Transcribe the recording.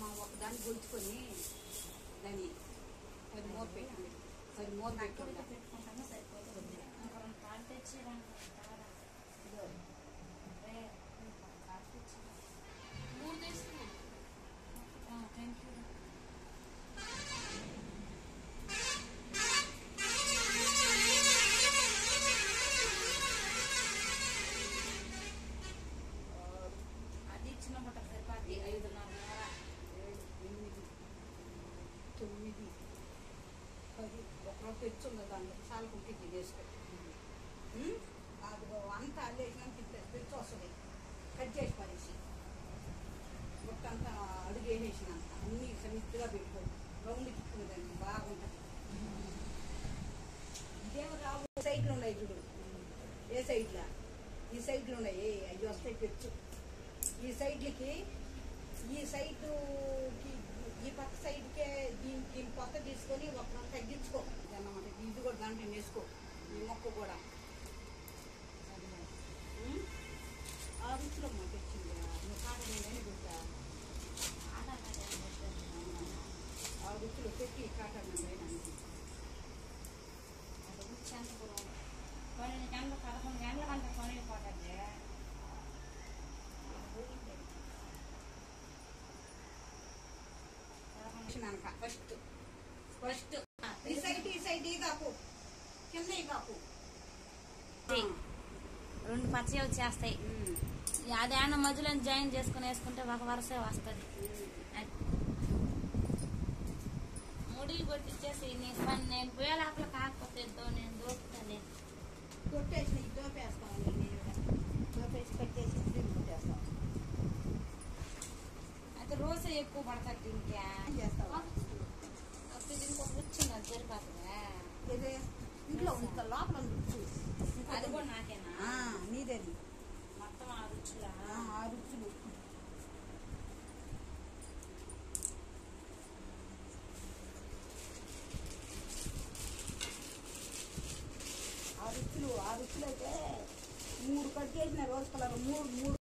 ఒకదాన్ని గొలుచుకొని దాన్ని పది మూత పెట్టండి పది మూత పెట్టుకుంటా పెట్టుకుంటాను సరిపోతుంది ఇంకా రెండు కాలు తెచ్చేయడానికి ఇదిగో. రే రెండు కాలు తెచ్చేయడానికి మూడు తీసుకున్నాం థ్యాంక్ యూ అది ఇచ్చిన పూట సరిపోద్ది ఐదున్నర ఏడు ఎనిమిది తొమ్మిది పది ఒకరో తెచ్చుంది దాంట్లో చాలా కుట్టి తినేసుకో ఉం? అదిగో అంతా అల్లేసినాక తిప్పే తెచ్చి వస్తుంది కట్ చేసి పడేసి మొత్తంతా అడుగేసేసినాక అన్నీ సమితిగా పెట్టుకో రౌండ్ తిప్పుకునేదాన్ని బాగుంటుంది ఇదేమో రావు సైడ్లు ఉన్నాయి చూడు ఏ సైడ్లా ఈ సైడ్లు ఉన్నాయి అవి వస్తాయి పెచ్చు ఈ సైడ్లకి ఈ సైడ్కి ఈ పక్క సైడ్కే దీని దీని కొత్త తీసుకొని ఒక తగ్గించుకో అన్నమాట ఇది కూడా దాంట్లో వేసుకో ఈ మొక్క కూడా ఉం? ఆ రుచిలో మాకు వచ్చింది నువ్వు కాటని గుర్తా ఆ రుచిలో పెట్టి కాటని వేయడానికి అది వచ్చేంత దూరం పన్నెండు గంటలు పదకొండు గంటల కంటే పని అయిపోతుంది వేసినాక ఫస్ట్ ఫస్ట్ ఈ సైడ్ ఈ సైడ్ ఈ కాపు కింద ఈ కాపు రెండు పచ్చవి వచ్చేస్తాయి ఉం. అదేమన్నా మధ్యలో జాయిన్ చేసుకుని వేసుకుంటే ఒక వరుసే వస్తుంది ముడిలు కొట్టించేసి నీకు పని నేను పోయే లోపల కాకపోతే దో నేను దోపుతాను కొట్టేసి ఈ దోపేస్తాను నేను దోపేసి కట్టేసి దీన్ని కొట్టేస్తాను అయితే రోజే ఎక్కువ పడతాడు దీనికి ఏం చేస్తావా అప్పుడు దీనికి ఒక వచ్చింది అది సరిపోతుందా ఇదే ఇంట్లో ఉంది లోపల ఉంది చూడు. అది కూడా నాకేనా ఆ, నీదేది మొత్తం ఆ రుచులా ఆ, ఆ రుచులు ఆ రుచులు ఆ రుచులు అయితే మూడు కట్ చేసిన రోజు కలర్ మూడు మూడు